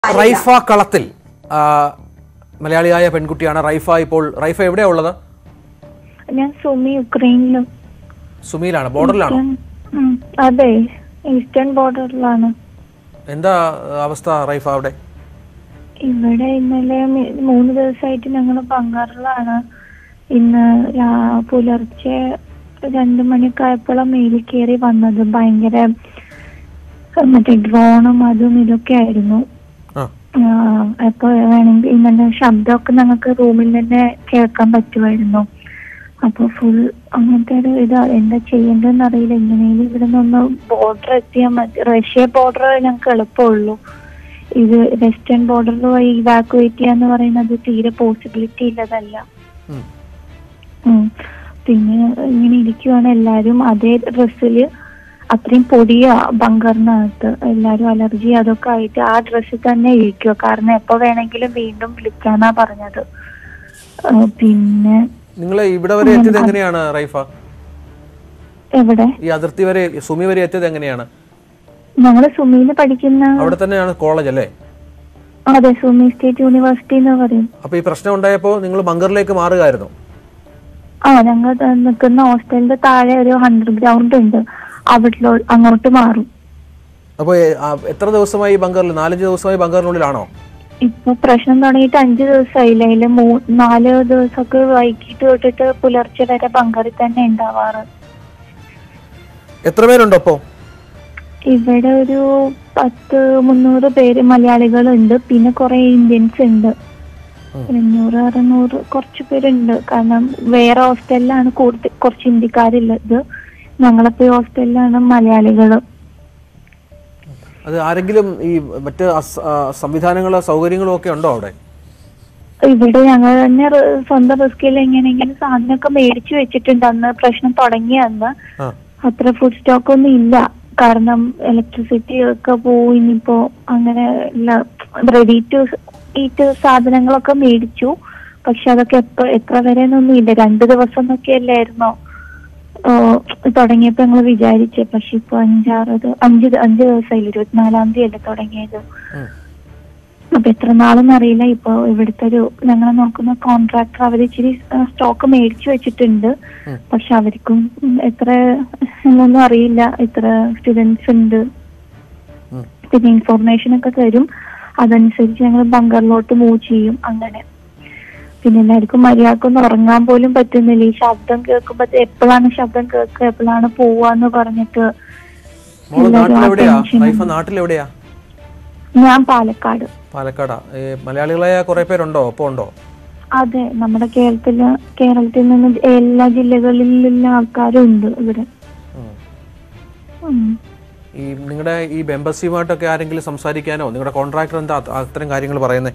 റൈഫ കളത്തിൽ ആ, മലയാളിയായ പെൺകുട്ടിയാണ് റൈഫ ഇപ്പോൾ റൈഫ എവിടെയാ ഉള്ളത് ഞാൻ സുമി യുക്രൈനിലും സുമിയിലാണ് ബോർഡറിലാണോ ഉം, അതെ ഈസ്റ്റേൺ ബോർഡറിലാണ് എന്താ അവസ്ഥ റൈഫ അവിടെ ഇവിടെ ഇന്നലെ മി- മൂന്ന് ദിവസമായിട്ട് ഞങ്ങൾ ബംഗാറിലാണ് ഇന്ന് രാ- പുലർച്ചെ രണ്ടു മണിയൊക്കെ ആയപ്പോഴാണ് മേലിൽ കയറി വന്നത് ഭയങ്കര മറ്റേ ഡ്രോണും അതും ഇതൊക്കെ ആയിരുന്നു ആ ആഹ് അപ്പൊ വേണമെങ്കിൽ ഇങ്ങനെ ശബ്ദമൊക്കെ ഞങ്ങൾക്ക് റൂമിൽ തന്നെ കേൾക്കാൻ പറ്റുമായിരുന്നു അപ്പൊ ഫുൾ അങ്ങനത്തെ ഒരു ഇത് എന്താ ചെയ്യേണ്ടതെന്ന് അറിയില്ല എങ്ങനെയും ഇവിടെ നിന്ന് ബോർഡർ എത്തിയാൽ മതി റഷ്യ ബോർഡർ ഞങ്ങൾക്ക് എളുപ്പമുള്ളൂ ഇത് വെസ്റ്റേൺ ബോർഡറിൽ വഴി ഇവാക്യുവേറ്റ് ചെയ്യാന്ന് പറയുന്നത് തീരെ പോസിബിലിറ്റി ഇല്ലതല്ല ഉം. ഉം. പിന്നെ ഇങ്ങനെ ഇരിക്കുവാണ് എല്ലാരും അതേ ഡ്രസ്സില് അത്രയും പൊടിയ ബങ്കറിനകത്ത് എല്ലാരും അലർജി അതൊക്കെ ആയിട്ട് ആ ഡ്രസ്സിൽ തന്നെ ഇരിക്കുക കാരണം എപ്പോ വേണമെങ്കിലും വീണ്ടും വിളിക്കാന്നാ പറഞ്ഞത് ആ, പിന്നെ നിങ്ങൾ ഇവിടെ വരെ എത്തിയത് എങ്ങനെയാണ് റൈഫ എവിടെ ഈ അതിർത്തി വരെ സുമി വരെ എത്തിയത് എങ്ങനെയാണ് ഞങ്ങള് സുമിയില് പഠിക്കുന്ന അവിടെ തന്നെയാണ് കോളേജ് അല്ലേ അതെ സുമി സ്റ്റേറ്റ് യൂണിവേഴ്സിറ്റി എന്ന് പറയും അപ്പൊ ഈ പ്രശ്നം ഉണ്ടായപ്പോൾ നിങ്ങൾ ബങ്കറിലേക്ക് മാറുകയായിരുന്നു ആ ഞങ്ങൾ നിൽക്കുന്ന ഹോസ്റ്റലിന്റെ താഴെ ഒരു ഹൺഡ്രഡ് ഗ്രൗണ്ട് ഉണ്ട് അവിടെ അങ്ങോട്ട് മാറും അപ്പോൾ എത്ര ദിവസമായി ബങ്കറിൽ നാലഞ്ച് ദിവസമായി ബങ്കറിനുള്ളിലാണോ ഇപ്പൊ പ്രശ്നം തുടങ്ങിയിട്ട് അഞ്ചു ദിവസമായില്ല അതില് മൂ നാല് ദിവസമൊക്കെ വൈകിട്ട് തൊട്ടിട്ട് പുലർച്ചെ വരെ ബങ്കറിൽ തന്നെ ഉണ്ടാവാറ് എത്ര പേരുണ്ടോ അപ്പോൾ ഇവിടെ ഒരു പത്ത് മുന്നൂറ് പേര് മലയാളികളുണ്ട് പിന്നെ കുറെ ഇന്ത്യൻസ് ഉണ്ട് ഉം. അഞ്ഞൂറ് അറുന്നൂറ് കുറച്ച് പേരുണ്ട് കാരണം വേറെ ഹോസ്റ്റലിലാണ് കൂടുതൽ കുറച്ച് ഇന്ത്യക്കാരുള്ളത് ഞങ്ങളിപ്പോ ഈ ഹോസ്റ്റലിലാണ് മലയാളികൾ അത് ആരെങ്കിലും ഈ മറ്റ് അസ്- ആ, സംവിധാനങ്ങളോ സൗകര്യങ്ങളോ ഒക്കെ ഉണ്ടോ അവിടെ ഇവിടെ ഞങ്ങൾ തന്നെ റ് സ്വന്തം റിസ്കിൽ എങ്ങനെയെങ്കിലും സാധനമൊക്കെ മേടിച്ചു വെച്ചിട്ടുണ്ട് അന്ന് പ്രശ്നം തുടങ്ങിയ അന്ന് ആ അത്ര ഫുഡ് സ്റ്റോക്ക് ഒന്നും ഇല്ല കാരണം ഇലക്ട്രിസിറ്റി ഒക്കെ പോയി ഇനിയിപ്പോ അങ്ങനെ റെഡി ടു ഈറ്റ് സാധനങ്ങളൊക്കെ മേടിച്ചു പക്ഷെ അതൊക്കെ എപ്പ എത്ര വരെ എന്നൊന്നും ഇല്ല രണ്ടു ദിവസം എന്നൊക്കെ അല്ലായിരുന്നോ ഓ, തുടങ്ങിയപ്പോ ഞങ്ങൾ വിചാരിച്ചേ പക്ഷെ ഇപ്പൊ അഞ്ചാറ് ദി- അഞ്ച് ദി- അഞ്ച് ദിവസമായില്ല ഇരുപത്തിനാലാം തീയതി അല്ലേ തുടങ്ങിയത് ഉം. അപ്പൊ എത്ര നാളെന്ന് അറിയില്ല ഇപ്പൊ ഇവിടുത്തെ ഒരു ഞങ്ങൾ നോക്കുന്ന കോൺട്രാക്ടർ അവർ ഇച്ചിരി സ്റ്റോക്ക് മേടിച്ചു വെച്ചിട്ടുണ്ട് ഉം. പക്ഷെ അവർക്കും ഉം, എത്ര എന്നൊന്നും അറിയില്ല ഇത്ര സ്റ്റുഡൻസ് ഉണ്ട് ഉം. പിന്നെ ഇൻഫോർമേഷൻ ഒക്കെ തരും അതനുസരിച്ച് ഞങ്ങൾ ബങ്കറിലോട്ട് മൂവ് ചെയ്യും അങ്ങനെ പിന്നെ എല്ലാവർക്കും മര്യാദക്കൊന്നും ഉറങ്ങാൻ പോലും പറ്റുന്നില്ല ഈ ശബ്ദം കേൾക്കുമ്പോ എപ്പോഴാണ് ശബ്ദം കേൾക്കുക എപ്പോഴാണ് പോവാന്ന് പറഞ്ഞിട്ട് മോള് എല്ലാവരും ആ നാട്ടിലെവിടെയാ tension റൈഫ നാട്ടിലെവിടെയാ ഞാൻ പാലക്കാട് പാലക്കാടാ ഈ മലയാളികളായ കുറെ പേരുണ്ടോ ഒപ്പം ഉണ്ടോ അതെ നമ്മുടെ കേരളത്തില് കേരളത്തിൽ നിന്ന് എല്ലാ ജില്ലകളിലുള്ള ആൾക്കാരും ഉണ്ട് ഇവിടെ ഉം. ഉം. ഈ നിങ്ങളുടെ ഈ എംബസിയുമായിട്ടൊക്കെ ആരെങ്കിലും സംസാരിക്കാനോ നിങ്ങളുടെ കോൺട്രാക്ടർ എന്താ അത് അത്തരം കാര്യങ്ങൾ പറയുന്നത്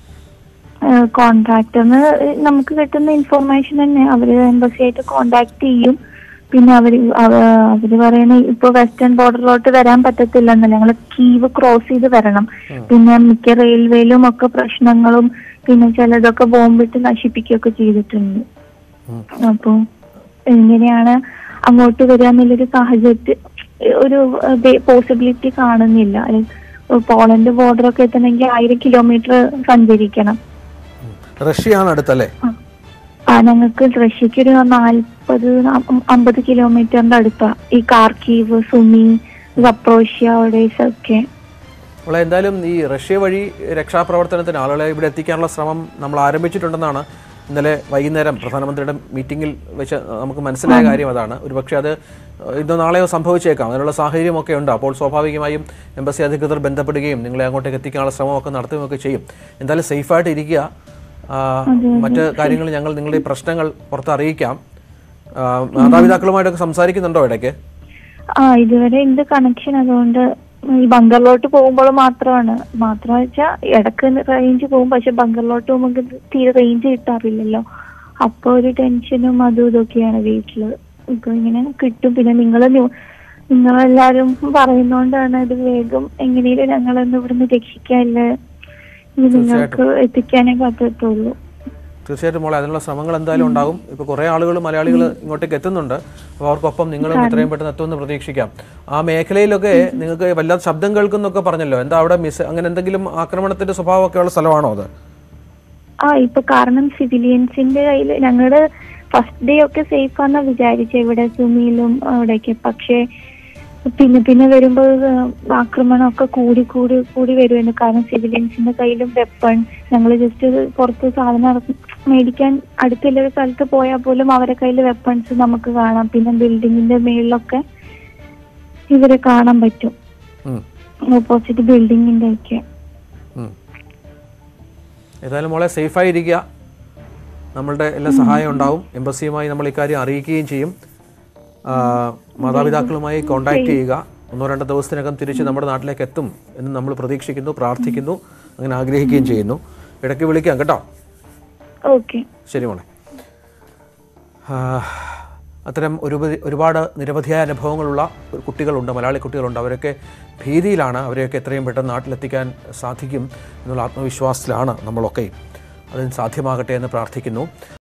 ഏഹ് കോൺട്രാക്ടറിന് നമുക്ക് കിട്ടുന്ന ഇൻഫർമേഷൻ തന്നെ അവര് എംബസി ആയിട്ട് കോണ്ടാക്ട് ചെയ്യും പിന്നെ അവര് അവ- അവര് പറയണ ഇപ്പൊ വെസ്റ്റേൺ ബോർഡറിലോട്ട് വരാൻ പറ്റത്തില്ലെന്ന് ഞങ്ങൾ കീവ് ക്രോസ് ചെയ്ത് വരണം പിന്നെ മിക്ക റെയിൽവേയിലും ഒക്കെ പ്രശ്നങ്ങളും പിന്നെ ചിലതൊക്കെ ബോംബിട്ട് നശിപ്പിക്കുകയൊക്കെ ചെയ്തിട്ടുണ്ട് ഉം. അപ്പൊ എങ്ങനെയാണ് അങ്ങോട്ട് വരിക എന്നുള്ളൊരു സാഹചര്യത്തിൽ ഒരു പോസിബിലിറ്റി കാണുന്നില്ല അത് പോളണ്ട് ബോർഡർ ഒക്കെ എത്തണമെങ്കിൽ ആയിരം കിലോമീറ്റർ സഞ്ചരിക്കണം റഷ്യയാണ് അടുത്തല്ലേ ആ ഞങ്ങൾക്ക് റഷ്യക്ക് ഒരു നാൽപ്പത് അമ്പത് കിലോമീറ്ററിന്റെ അടുത്താ ഈ കാർക്കീവ് സുമി സപ്രോഷ്യ ഒഡേസ് ഒക്കെ അപ്പോൾ എന്തായാലും ഈ റഷ്യ വഴി രക്ഷാപ്രവർത്തനത്തിന് ആളുകളെ ഇവിടെ എത്തിക്കാനുള്ള ശ്രമം നമ്മൾ ആരംഭിച്ചിട്ടുണ്ടെന്നാണ് ഇന്നലെ വൈകുന്നേരം പ്രധാനമന്ത്രിയുടെ മീറ്റിംഗിൽ വെച്ച് നമുക്ക് മനസ്സിലായ കാര്യം അതാണ് ഒരുപക്ഷെ അത് ഇന്നോ നാളെയോ സംഭവിച്ചേക്കാം അതിനുള്ള സാഹചര്യമൊക്കെ ഉണ്ട് അപ്പോൾ സ്വാഭാവികമായും എംബസി അധികൃതർ ബന്ധപ്പെടുകയും നിങ്ങളെ അങ്ങോട്ടേക്ക് എത്തിക്കാനുള്ള ശ്രമമൊക്കെ നടത്തുകയൊക്കെ ചെയ്യും എന്തായാലും സേഫായിട്ട് ഇരിക്കുക ആ, മറ്റ് കാര്യങ്ങൾ ഞങ്ങൾ നിങ്ങളുടെ ഈ പ്രശ്നങ്ങൾ പുറത്ത് അറിയിക്കാം ആ, മാതാപിതാക്കളുമായിട്ടൊക്കെ സംസാരിക്കുന്നുണ്ടോ ഇടയ്ക്ക് ആ ഇതുവരെ ഉണ്ട് കണക്ഷൻ അതുകൊണ്ട് ഈ ബംഗറിലോട്ട് പോകുമ്പോൾ മാത്രമാണ് മാത്രം വെച്ചാൽ ഇടക്ക് റേഞ്ച് പോകും പക്ഷെ ബംഗറിലോട്ട് പോകുമ്പോൾ തീരെ റേഞ്ച് കിട്ടാറില്ലല്ലോ അപ്പൊ ഒരു ടെൻഷനും അതും ഇതൊക്കെയാണ് വീട്ടില് ഇപ്പൊ ഇങ്ങനെ കിട്ടും പിന്നെ നിങ്ങൾ നിങ്ങളെല്ലാരും പറയുന്നോണ്ടാണ് ഇത് വേഗം എങ്ങനെയും ഞങ്ങളൊന്ന് ഇവിടുന്ന് രക്ഷിക്കാല്ലേ ഇത് നിങ്ങൾക്ക് എത്തിക്കാനേ പറ്റത്തുള്ളൂ തീർച്ചയായിട്ടും മോളെ അതിനുള്ള ശ്രമങ്ങൾ എന്തായാലും ഉണ്ടാകും ഇപ്പോൾ കുറേ ആളുകൾ മലയാളികൾ ഇങ്ങോട്ടേക്ക് എത്തുന്നുണ്ട് അപ്പോൾ അവർക്കൊപ്പം നിങ്ങളും എത്രയും പെട്ടെന്ന് എത്തുമെന്ന് പ്രതീക്ഷിക്കാം ആ മേഖലയിലൊക്കെ നിങ്ങൾക്ക് വല്ലാത്ത ശബ്ദം കേൾക്കുന്നൊക്കെ പറഞ്ഞല്ലോ എന്താ അവിടെ മിസ് അങ്ങനെ എന്തെങ്കിലും ആക്രമണത്തിന്റെ സ്വഭാവമൊക്കെ ഉള്ള സ്ഥലമാണോ അത് ആ ഇപ്പൊ കാരണം സിവിലിയൻസിന്റെ കയ്യിൽ ഞങ്ങളുടെ ഫസ്റ്റ് ഡേ ഒക്കെ സേഫ് ആണെന്നാ വിചാരിച്ചത് ഇവിടെ സുമിയിലും അവിടെയൊക്കെ പക്ഷേ പിന്നെ പിന്നെ വരുമ്പോൾ ആക്രമണമൊക്കെ കൂടി കൂടി കൂടി വരുമായിരുന്നു കാരണം സിവിലിയൻസിന്റെ കയ്യിലും വെപ്പൺ ഞങ്ങൾ ജസ്റ്റ് പുറത്ത് സാധനം ഇറക്കി മേടിക്കാൻ അടുത്തുള്ള ഒരു സ്ഥലത്ത് പോയാൽ പോലും അവരെ കയ്യിൽ വെപ്പൺസ് നമുക്ക് കാണാം പിന്നെ ബിൽഡിങ്ങിന്റെ മേളിലൊക്കെ ഇവരെ കാണാൻ പറ്റും ഉം. ഓപ്പോസിറ്റ് ബിൽഡിങ്ങിന്റെ ഒക്കെ ഉം. ഏതായാലും മോളെ സേഫായി ഇരിക്കുക നമ്മളുടെ എല്ലാ സഹായം ഉണ്ടാവും എംബസിയുമായി നമ്മൾ ഇക്കാര്യം അറിയിക്കുകയും ചെയ്യും ആ, മാതാപിതാക്കളുമായി കോണ്ടാക്ട് ചെയ്യുക ഒന്നോ രണ്ടോ ദിവസത്തിനകം തിരിച്ച് നമ്മുടെ നാട്ടിലേക്ക് എത്തും എന്ന് നമ്മൾ പ്രതീക്ഷിക്കുന്നു പ്രാർത്ഥിക്കുന്നു അങ്ങനെ ആഗ്രഹിക്കുകയും ചെയ്യുന്നു ഇടയ്ക്ക് വിളിക്കാം കേട്ടോ ഓക്കെ ശരി മോളെ ആ, അത്തരം ഒരു ഒരുപാട് നിരവധിയായ അനുഭവങ്ങളുള്ള ഒരു കുട്ടികളുണ്ട് മലയാളി കുട്ടികളുണ്ട് അവരൊക്കെ ഭീതിയിലാണ് അവരെയൊക്കെ എത്രയും പെട്ടെന്ന് നാട്ടിലെത്തിക്കാൻ സാധിക്കും എന്നുള്ള ആത്മവിശ്വാസത്തിലാണ് നമ്മളൊക്കെ അതിന് സാധ്യമാകട്ടെ എന്ന് പ്രാർത്ഥിക്കുന്നു